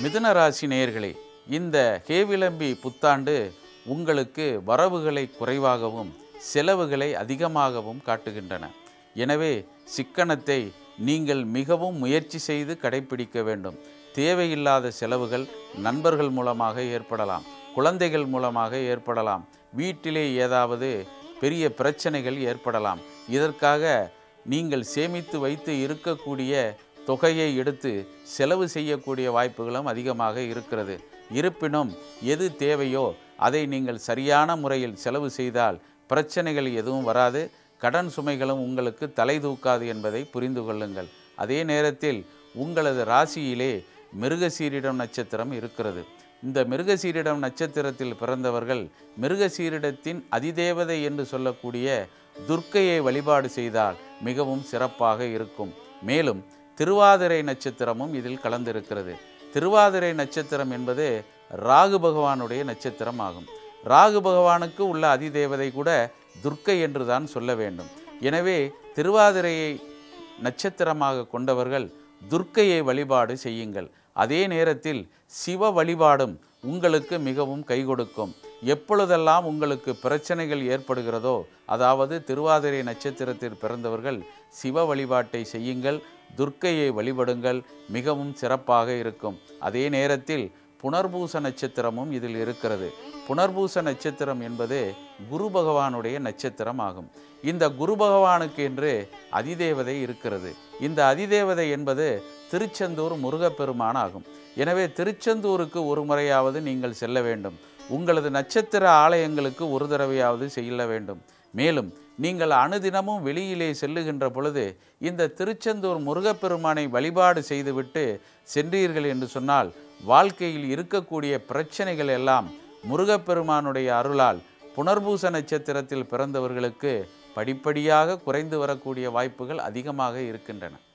மிதுன ராசி நேயர்களே இந்த கேவிளம்பி புத்தாண்டு உங்களுக்கு வரவுகளை குறைவாகவும் செலவுகளை அதிகமாகவும் காட்டுகின்றன எனவே சிக்கனத்தை நீங்கள் மிகவும் முயற்சி செய்து கடைபிடிக்க வேண்டும் தேவையில்லாத செலவுகள் நண்பர்கள் மூலமாக ஏற்படலாம் குழந்தைகள் மூலமாக ஏற்படலாம் வீட்டிலே ஏதாவது பெரிய பிரச்சனைகள் ஏற்படலாம் இதற்காக நீங்கள் சேமித்து வைத்து இருக்கக்கூடிய தொகையை எடுத்து செலவு செய்யக்கூடிய வாய்ப்புகளும் அதிகமாக இருக்கிறது இருப்பினும் எது தேவையோ அதை நீங்கள் சரியான முறையில் செலவு செய்தால் பிரச்சனைகள் எதுவும் வராது கடன் சுமைகளும் உங்களுக்கு தலை தூக்காது என்பதை புரிந்து கொள்ளுங்கள் அதே நேரத்தில் உங்களது ராசியிலே மிருகசீரிடம் நட்சத்திரம் இருக்கிறது இந்த மிருகசீரிடம் நட்சத்திரத்தில் பிறந்தவர்கள் மிருகசீரிடத்தின் அதிதேவதை என்று சொல்லக்கூடிய துர்க்கையை வழிபாடு செய்தால் மிகவும் சிறப்பாக இருக்கும் மேலும் திருவாதிரை நட்சத்திரமும் இதில் கலந்திருக்கிறது திருவாதிரை நட்சத்திரம் என்பது ராகு பகவானுடைய நட்சத்திரம் ஆகும் ராகு பகவானுக்கு உள்ள அதிதேவதை கூட துர்க்கை என்று தான் சொல்ல வேண்டும் எனவே திருவாதிரையை நட்சத்திரமாக கொண்டவர்கள் துர்க்கையை வழிபாடு செய்யுங்கள் அதே நேரத்தில் சிவ வழிபாடும் உங்களுக்கு மிகவும் கை கொடுக்கும் எப்பொழுதெல்லாம் உங்களுக்கு பிரச்சனைகள் ஏற்படுகிறதோ அதாவது திருவாதிரை நட்சத்திரத்தில் பிறந்தவர்கள் சிவ வழிபாட்டை செய்யுங்கள் துர்க்கையை வழிபடுங்கள் மிகவும் சிறப்பாக இருக்கும் அதே நேரத்தில் புனர்பூச நட்சத்திரமும் இதில் இருக்கிறது புனர்பூச நட்சத்திரம் என்பது குரு பகவானுடைய நட்சத்திரம் ஆகும் இந்த குரு பகவானுக்கு என்று அதிதேவதை இருக்கிறது இந்த அதிதேவதை என்பது திருச்செந்தூர் முருகப்பெருமான் ஆகும் எனவே திருச்செந்தூருக்கு ஒரு முறையாவது நீங்கள் செல்ல வேண்டும் உங்களது நட்சத்திர ஆலயங்களுக்கு ஒரு தடவையாவது செல்ல வேண்டும் மேலும் நீங்கள் அனுதினமும் வெளியிலே செல்லுகின்ற பொழுது இந்த திருச்செந்தூர் முருகப்பெருமானை வழிபாடு செய்துவிட்டு சென்றீர்கள் என்று சொன்னால் வாழ்க்கையில் இருக்கக்கூடிய பிரச்சனைகள் எல்லாம் முருகப்பெருமானுடைய அருளால் புனர்பூச நட்சத்திரத்தில் பிறந்தவர்களுக்கு படிப்படியாக குறைந்து வரக்கூடிய வாய்ப்புகள் அதிகமாக இருக்கின்றன